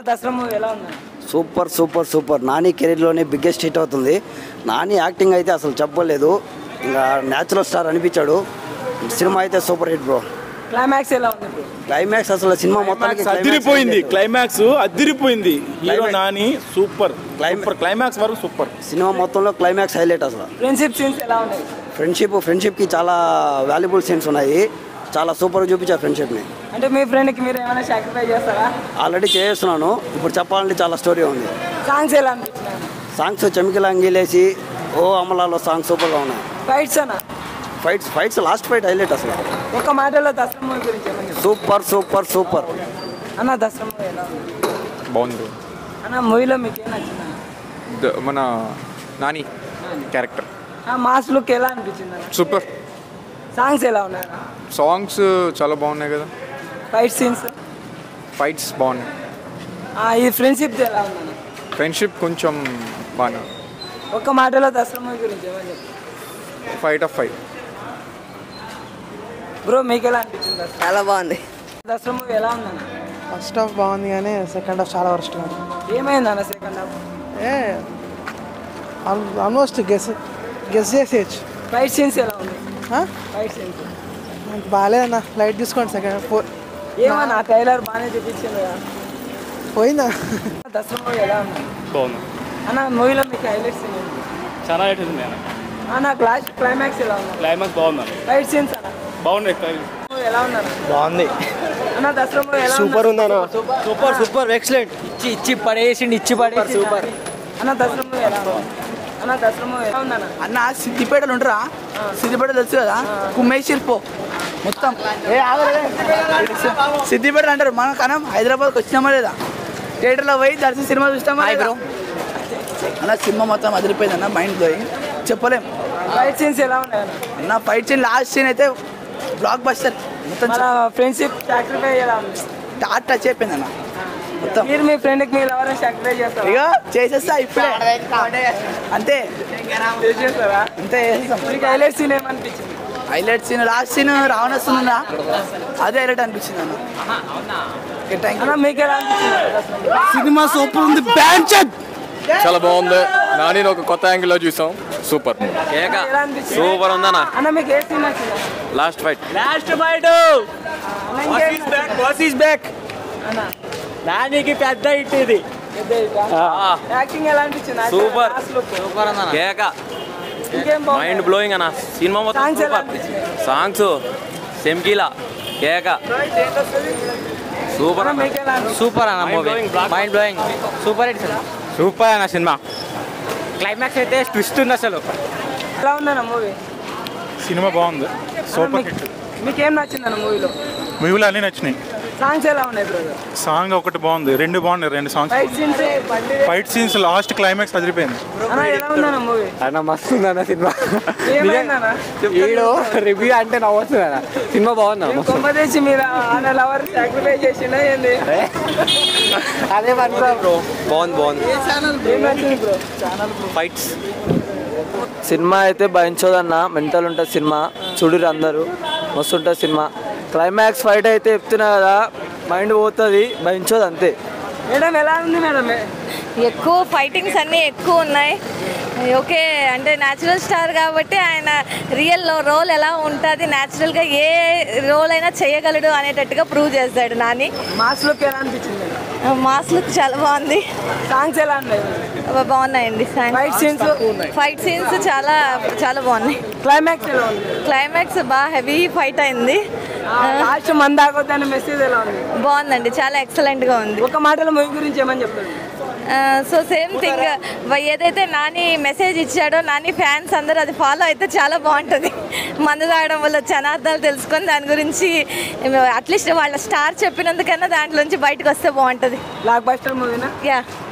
Dasara movie ఎలా ఉంది super super super Nani కెరీర్లోనే బిగ్గెస్ట్ హిట్ అవుతుంది నాని యాక్టింగ్ అయితే అసలు చెప్పలేదు ఇంకా న్యాచురల్ స్టార్ అనిపించాడు సినిమా అయితే సూపర్ హిట్ బ్రో క్లైమాక్స్ ఎలా ఉంది బ్రో క్లైమాక్స్ అసలు సినిమా మొత్తానికి climax అదిరిపోయింది highlight. క్లైమాక్స్ అదిరిపోయింది hero Climax. Nani super Climax. Super climax వరకు సూపర్ సినిమా మొత్తంలో క్లైమాక్స్ హైలైట్ అసలు ఫ్రెండ్షిప్ సీన్స్ ఎలా ఉన్నాయి ఫ్రెండ్షిప్ ఫ్రెండ్షిప్కి చాలా వాల్యుబుల్ సీన్స్ ఉన్నాయి చాలా సూపర్ చూపించారు ఫ్రెండ్షిప్ని అంటే మీ ఫ్రెండ్కి మీరు ఏమైనా సాక్రిఫై చేస్తారా ఆల్రెడీ చేస్తున్నాను ఇప్పుడు చెప్పాలంటే చాలా స్టోరీ ఉంది సాంగ్స్ ఎలా అనిపించినాయి సాంగ్స్ చెమికల అంగిలేసి ఓ అమలాలో సాంగ్స్ సూపర్గా ఉన్నాయి ఫైట్స్ అన్న fights fights last fight highlight అసలు ఒక మాటలో దసరా మూవీ గురించి ఏమని చెప్తారు? సూపర్ సూపర్ సూపర్ అన్న దసరా మూవీ ఎలా ఉంది బాగుంది అన్న మూవీలో మీకు ఏం నచ్చింది ద- మన నాని క్యారెక్టర్ ఆ మాస్ లుక్ ఎలా అనిపించింది అన్న సూపర్ సాంగ్స్ ఎలా ఉన్నాయి అన్న సాంగ్స్ చాలా బాగున్నాయి కదా ఫైట్ సీన్స్ ఫైట్స్ బాగున్నాయి ఈ ఫ్రెండ్షిప్ ఎలా ఉంది అన్న ఫ్రెండ్షిప్ కొంచెం బాగా ఒక మాటలో దసరా మూవీ గురించి ఏమని చెప్తారు ఫైట్ ఆఫ్ ఫైవ్ బ్రో మీకు ఎలా అనిపించింది దసరా చాలా బాగుంది దసరా మూవీ ఎలా ఉందన్న ఫస్ట్ హాఫ్ బాగుంది కానీ సెకండ్ హాఫ్ చాలా వర్స్ట్ ఉంది ఏమైంది అన్న సెకండ్ హాఫ్ ఏ ఆల్మోస్ట్ గెస్ గెస్ చేసేయచ్చు ఫైట్ సీన్స్ ఎలా ఉంది ఆ? ఫైట్ సీన్స్ బాగాలేదన్న లైట్ తీసుకోండి సెకండ్ పో ఏమన్నా ట్రైలర్ బాగానే చూపించింది కదా పోయిందా దసరా మూవీ ఎలా ఉంది బాగుంది అన్న మూవీలో మీకు హైలైట్స్ ఏంటి చాలా రేట్ ఉంది అన్న అన్న క్లాస్ క్లైమాక్స్ ఎలా ఉంది క్లైమాక్స్ బాగుంది ఫైట్ సీన్స్ అన్న బాగుంది మూవీ ఎలా ఉన్నారు బాగుంది అన్న దసరా మూవీ ఎలా సూపర్ ఉందన్న సూపర్ సూపర్ ఎక్సలెంట్ ఇచ్చి ఇచ్చి పడేసిండి ఇచ్చి పడేసి సూపర్ అన్న దసరా మూవీ ఎలా ఉంది అన్న దసరా మూవీ ఎలా ఉందన్న అన్న సిద్దిపేటలు ఉంటారా సిద్దిపేట తెలుసు కదా కుమ్మేసిరు పో మొత్తం సిద్దిపేట అంటారు మన కనం హైదరాబాద్కి వచ్చినామా లేదా థియేటర్లో పోయి దర్శన సినిమా చూస్తామా లేదా? అన్న సినిమా మొత్తం అదిరిపోయింది అన్న మైండ్ పోయి చెప్పలేం ఫైట్ సీన్స్ ఎలా ఉన్నాయి అన్న అన్న ఫైట్ సీన్ లాస్ట్ సీన్ అయితే బ్లాక్ బస్టర్ మొత్తం మన ఫ్రెండ్షిప్ సాక్రిఫై ఎలా ఉంది టాట్ టచ్ అయిపోయింది అన్న మొత్తం మీరు మీ ఫ్రెండ్కి మీరు ఎవరైనా సాక్రిఫై చేస్తారా ఇక చేసేస్తా ఇప్పుడే అంతే చేస్తారా అంతే చేసేస్తాం మీకు హైలైట్ సీన్ ఏమనిపించింది హైలైట్ సీన్ లాస్ట్ సీన్ రావణస్తుందా అదే హైలైట్ అనిపించింది అన్న ఓకే థ్యాంక్ అన్న మీకు ఎలా అనిపించింది దసరా మూవీ? సినిమా సూపర్ ఉంది బ్యాంచ్ చాలా బాగుంది నాని ఒక కొత్త యాంగిల్లో చూసాం సూపర్ ఎలా అనిపించింది సూపర్ ఉందన్న అన్న మీకు ఏ సీన్ నచ్చింది last fight last fight boss is back అన్న నానికి పెద్ద హిట్ ఇది యాక్టింగ్ ఎలా అనిపించింది సూపర్ Last look. కేక ఇంకేం బాగుంది మైండ్ బ్లోయింగ్ అన్న సినిమా మొత్తం సాంగ్స్ ఎలా సూపర్ అనిపించింది సాంగ్స్ సెమ్కీలా కేక సూపర్ అన్న మీకు ఎలా అనిపించింది సూపర్ అన్న movie mind blowing super hit super అన్న సినిమా క్లైమాక్స్ అయితే ట్విస్ట్ ఉంది అసలు ఎలా ఉందన్న మూవీ సినిమా బాగుంది సూపర్ హిట్ మీకేం నచ్చిందన్న మూవీలో మూవీలు అన్నీ నచ్చినాయి సాంగ్స్ ఎలా ఉన్నాయి బ్రదర్ సాంగ్ ఒకటి బాగుంది రెండు బాగున్నాయి రెండు songs fight scenes fight scenes last climax అదిరిపోయింది అన్న ఎలా ఉందన్న మూవీ అన్న మస్తు ఉందన్న సినిమా ఏమైందన్న ఈడు రివ్యూ అంటే నవ్వుతుంది అన్న సినిమా బాగుంది కొంప తెచ్చి మీరు ఆయన లవర్ సాక్రిఫై చేసిండా ఏంది అదే పని బ్రో బాగుంది బాగుంది ఏం నచ్చింది బ్రో ఫైట్స్ సినిమా అయితే భయించదన్న మెంటల్ ఉంటుంది సినిమా చూడరు అందరూ మస్తు ఉంటుంది సినిమా క్లైమాక్స్ ఫైట్ అయితే చెప్తున్నా కదా మైండ్ పోతుంది భయించదు అంతే మేడం ఎలా ఉంది మేడం ఎక్కువ ఫైటింగ్స్ అన్నీ ఎక్కువ ఉన్నాయి ఓకే అంటే న్యాచురల్ స్టార్ కాబట్టి ఆయన రియల్ రోల్ ఎలా ఉంటుంది న్యాచురల్గా ఏ రోల్ అయినా చేయగలడు అనేటట్టుగా ప్రూవ్ చేస్తాడు నాని మాస్ లుక్ ఎలా అనిపించింది మేడం మాస్ లుక్ చాలా బాగుంది సాంగ్స్ ఎలా ఉన్నాయి బాగున్నాయండి ఫైట్ సీన్స్ ఫైట్ సీన్స్ చాలా చాలా బాగున్నాయి క్లైమాక్స్ ఎలా ఉంది క్లైమాక్స్ బాగా హెవీ ఫైట్ అయింది లాస్ట్ మంది దాకొద్దని మెసేజ్ ఎలా ఉంది బాగుందండి చాలా ఎక్సలెంట్గా ఉంది ఒక మాటలో మూవీ గురించి ఏమని చెప్తాడు సో సేమ్ థింగ్ ఏదైతే నాని మెసేజ్ ఇచ్చాడో నాని ఫ్యాన్స్ అందరూ అది ఫాలో అయితే చాలా బాగుంటుంది మందు తాగడం వల్ల జనార్థాలు తెలుసుకొని దాని గురించి అట్లీస్ట్ వాళ్ళ స్టార్ చెప్పినందుకన్నా దాంట్లోంచి బయటకు వస్తే బాగుంటుంది బ్లాక్ బస్టర్ మూవీనా యా